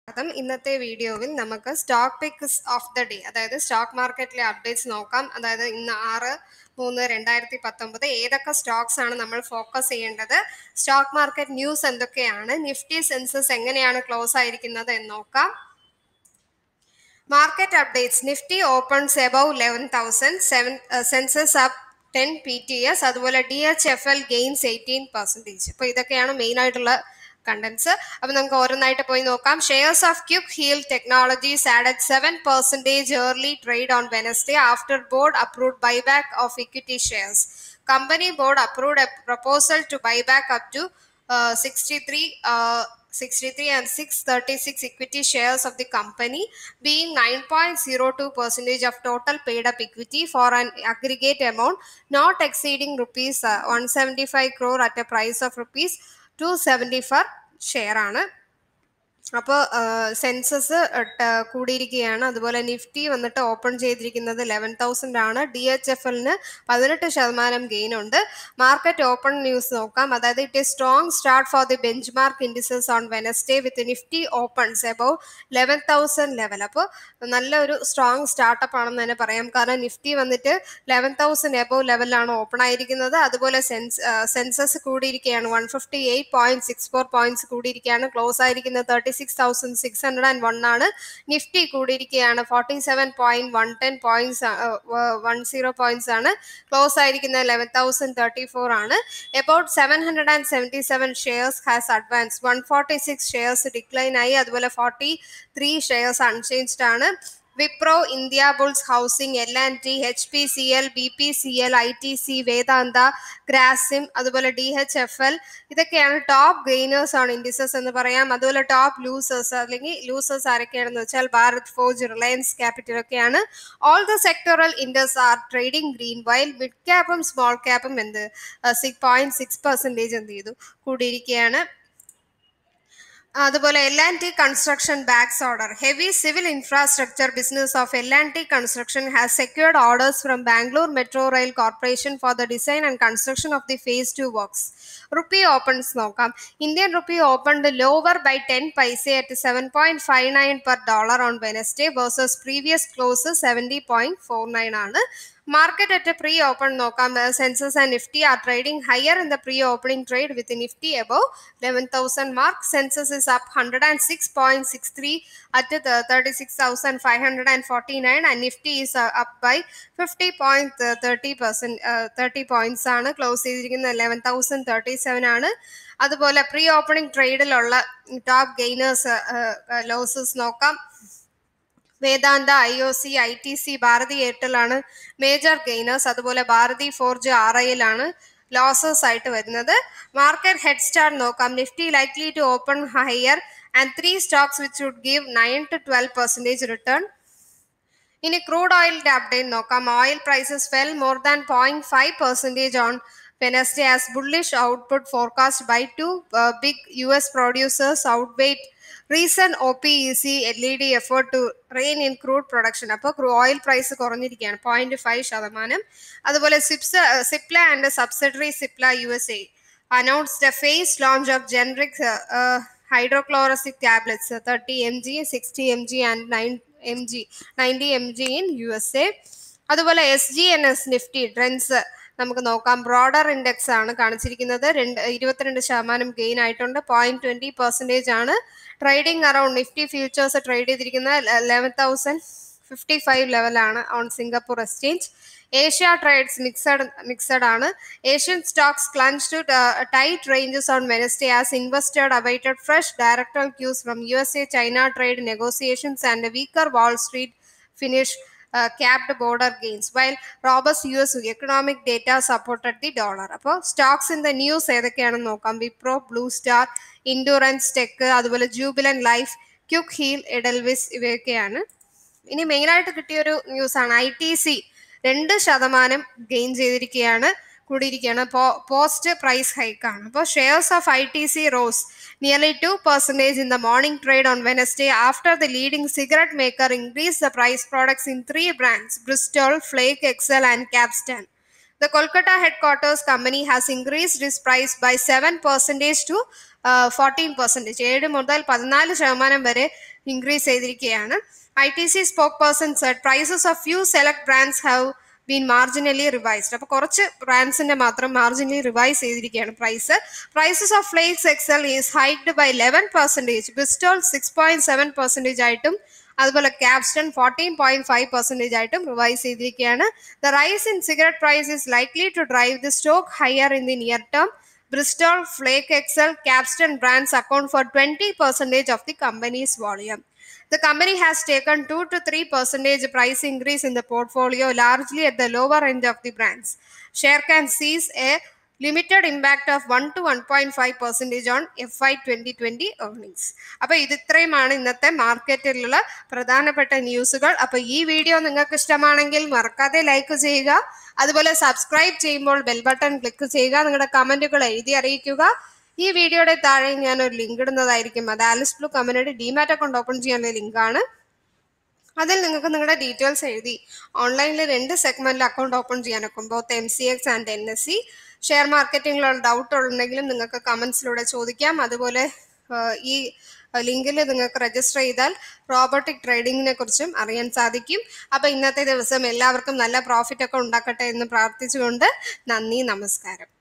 അതും ഇന്നത്തെ വീഡിയോയിൽ നമുക്ക് stock picks of the day അതായത് സ്റ്റോക്ക് മാർക്കറ്റിലെ അപ്ഡേറ്റ്സ് നോക്കാം അതായത് ഇന്ന് ആറ് മൂന്ന് രണ്ടായിരത്തി പത്തൊമ്പത് ഏതൊക്കെ സ്റ്റോക്സ് ആണ് നമ്മൾ ഫോക്കസ് ചെയ്യേണ്ടത് സ്റ്റോക്ക് മാർക്കറ്റ് ന്യൂസ് എന്തൊക്കെയാണ് നിഫ്റ്റി സെൻസസ് എങ്ങനെയാണ് ക്ലോസ് ആയിരിക്കുന്നത് എന്ന് നോക്കാം market updates Nifty opens above eleven thousand seven Sensex up ten P T S അതുപോലെ D H F L gains eighteen percentage അപ്പോൾ ഇതൊക്കെയാണ് മെയിൻ ആയിട്ടുള്ള കണ്ടൻസ് അപ്പം നമുക്ക് ഓരോന്നായിട്ട് പോയി നോക്കാം shares of Quick Heal technologies added seven percentage early trade on Wednesday after board approved buyback of equity shares company board approved a proposal to buyback up to sixty three 63 and 636 equity shares of the company being 9.02 percentage of total paid up equity for an aggregate amount not exceeding rupees uh, 175 crore at a price of rupees 270 per share ആണ് അപ്പോൾ census കൂടിയിരിക്കുകയാണ് അതുപോലെ Nifty വന്നിട്ട് open ചെയ്തിരിക്കുന്നത് eleven thousand ആണ് D H F എല്ലിന് പതിനെട്ട് ശതമാനം gain ഉണ്ട് മാർക്കറ്റ് ഓപ്പൺ ന്യൂസ് നോക്കാം അതായത് it is strong start for the benchmark indices on Wednesday with Nifty opens above eleven thousand level അപ്പോൾ നല്ലൊരു സ്ട്രോങ് സ്റ്റാർട്ടപ്പ് ആണെന്ന് തന്നെ പറയാം കാരണം നിഫ്റ്റി വന്നിട്ട് ലെവൻ തൗസൻഡ് എബവ് ലെവലിലാണ് ഓപ്പൺ ആയിരിക്കുന്നത് അതുപോലെ സെൻസ് സെൻസസ് കൂടിയിരിക്കുകയാണ് one fifty eight point six four points കൂടിയിരിക്കുകയാണ് ക്ലോസ് ആയിരിക്കുന്നത് thirty six thousand six hundred and one ആണ് നിഫ്റ്റി കൂടിയിരിക്കുകയാണ് forty seven point one ten points one zero points ആണ് ക്ലോസ് ആയിരിക്കുന്നത് ലെവൻ തൗസൻഡ് തേർട്ടി ഫോർ ആണ് about seven hundred and seventy seven shares has advance one forty six shares decline ആയി അതുപോലെ forty three shares unchanged ആണ് Wipro Indiabulls housing L and T H P C L B P C L I T C Vedanta Grasim അതുപോലെ D H F L ഇതൊക്കെയാണ് top gainers ആണ് indices എന്ന് പറയാം അതുപോലെ top losers അല്ലെങ്കിൽ ലൂസേഴ്സ് ആരൊക്കെയാണെന്ന് വെച്ചാൽ ഭാരത് ഫോർജ് റിലയൻസ് ക്യാപിറ്റൽ ഒക്കെയാണ് all the sectoral indices are trading green while mid ക്യാപ്പും സ്മോൾ ക്യാപ്പും എന്ത് സിക്സ് പോയിന്റ് സിക്സ് പെർസെൻറ്റേജ് എന്ത് ചെയ്തു കൂടിയിരിക്കുകയാണ് അതുപോലെ L and T construction bags order heavy civil infrastructure business of L and T construction has secured orders from Bangalore metro rail corporation for the design and construction of the phase two works rupee opens നോക്കാം Indian rupee opened lower by ten paise at seven point five nine per dollar on Wednesday versus previous close seventy point four nine ആണ് market at pre open നോക്കാം Sensex and Nifty are trading higher in the pre opening trade with Nifty above eleven thousand mark Sensex is up hundred and six point six three at thirty six thousand five hundred and forty nine and Nifty is up by fifty point thirty percent thirty points ആണ് close ചെയ്തിരിക്കുന്നത് eleven thousand thirty seven ആണ് അതുപോലെ pre opening ട്രേഡിലുള്ള top gainers losses നോക്കാം Vedanta I O C I T C Bharti Airtel ആണ് major gainers അതുപോലെ Bharti forge R I L ആണ് losses ആയിട്ട് വരുന്നത് മാർക്കറ്റ് ഹെഡ് സ്റ്റാർട്ട് നോക്കാം Nifty likely to open higher and three stocks which would give nine to twelve percentage return ഇനി crude ഓയിലിന്റെ update നോക്കാം oil prices fell more than point five percentage on Wednesday as bullish output forecast by two uh, big US producers outweighed reason O P E C L E D effort to rein in crude production അപ്പോൾ oil price കുറഞ്ഞിരിക്കുകയാണ് point five ശതമാനം അതുപോലെ സിപ്സ് Cipla and subsidiary Cipla U S A announced a phase launch of generic hydrochlorothiazide tablets thirty M G sixty M G and nine M G ninety M G in U S A അതുപോലെ S G N S Nifty trends നമുക്ക് നോക്കാം broader index ആണ് കാണിച്ചിരിക്കുന്നത് രണ്ട് ഇരുപത്തിരണ്ട് ശതമാനം gain ആയിട്ടുണ്ട് point twenty percentage ആണ് trading around Nifty futures trade ചെയ്തിരിക്കുന്നത് ലെവൻ തൗസൻഡ് ഫിഫ്റ്റി ഫൈവ് ലെവലാണ് on Singapore exchange Asia trades mixed mixed ആണ് Asian stocks clung to tight ranges on Wednesday as investors awaited fresh directional cues from U S A China trade negotiations and weaker Wall Street finish uh, capped border gains while robust US economic data supported the dollar. അപ്പോൾ stocks in the news ഏതൊക്കെയാണെന്ന് നോക്കാം Wipro blue star endurance tech അതുപോലെ Jubilant life Quick Heal Edelweiss ഇവയൊക്കെയാണ് ഇനി മെയിനായിട്ട് കിട്ടിയൊരു news ആണ് I T C രണ്ട് ശതമാനം ഗെയിൻ ചെയ്തിരിക്കുകയാണ് കൂടിയിരിക്കുകയാണ് പോസ്റ്റ് പ്രൈസ് ഹൈക്കാണ് അപ്പോൾ shares of I T C rose nearly two percentage in the morning trade on Wednesday after the leading cigarette maker increase the price products in three brands Bristol flake excel and capstan The Kolkata headquarters company has increased its price by 7 percentage to fourteen percentage ഏഴ് മുതൽ പതിനാല് ശതമാനം വരെ increase ചെയ്തിരിക്കുകയാണ് I T C spokesperson said prices of few select brands have been marginally revised അപ്പോൾ കുറച്ച് ബ്രാൻഡ്സിന്റെ മാത്രം മാർജിനലി റിവൈസ് ചെയ്തിരിക്കുകയാണ് price prices of flakes excel is hiked by eleven percentage Bristol six point seven percentage ആയിട്ടും അതുപോലെ capstan fourteen point five percentage ആയിട്ടും revise ചെയ്തിരിക്കുകയാണ് the rise in cigarette price is likely to drive the stock higher in the near term Bristol flake excel capstan brands account for twenty percentage of the company's volume The company has taken 2 to 3 percentage price increase in the portfolio, largely at the lower end of the brands. Share can seize a limited impact of 1 to 1.5 percentage on FY 2020 earnings. അപ്പോൾ ഇത് ഇത്രയുമാണ് ഇന്നത്തെ മാർക്കറ്റിലുള്ള പ്രധാനപ്പെട്ട ന്യൂസുകൾ അപ്പോൾ ഈ video നിങ്ങൾക്ക് ഇഷ്ടമാണെങ്കിൽ മറക്കാതെ ലൈക്ക് ചെയ്യുക അതുപോലെ സബ്സ്ക്രൈബ് ചെയ്യുമ്പോൾ ബെൽ ബട്ടൺ ക്ലിക്ക് ചെയ്യുക നിങ്ങളുടെ കമന്റുകൾ എഴുതി അറിയിക്കുക ഈ വീഡിയോയുടെ താഴെ ഞാൻ ഒരു ലിങ്ക് ഇടുന്നതായിരിക്കും അത് ആലിസ് ബ്ലൂ കമ്പനിയുടെ ഡിമാറ്റ് അക്കൗണ്ട് ഓപ്പൺ ചെയ്യാനുള്ള ലിങ്കാണ് അതിൽ നിങ്ങൾക്ക് നിങ്ങളുടെ ഡീറ്റെയിൽസ് എഴുതി ഓൺലൈനിൽ രണ്ട് സെഗ്മെന്റിൽ അക്കൗണ്ട് ഓപ്പൺ ചെയ്യാനൊക്കും both M C X and N S C share മാർക്കറ്റിംഗിലുള്ള ഡൗട്ട് ഉണ്ടെങ്കിലും നിങ്ങൾക്ക് കമന്റ്സിലൂടെ ചോദിക്കാം അതുപോലെ ഈ ലിങ്കിൽ നിങ്ങൾക്ക് രജിസ്റ്റർ ചെയ്താൽ റോബോട്ടിക് ട്രേഡിങ്ങിനെ കുറിച്ചും അറിയാൻ സാധിക്കും അപ്പോൾ ഇന്നത്തെ ദിവസം എല്ലാവർക്കും നല്ല പ്രോഫിറ്റ് ഒക്കെ ഉണ്ടാക്കട്ടെ എന്ന് പ്രാർത്ഥിച്ചുകൊണ്ട് നന്ദി നമസ്കാരം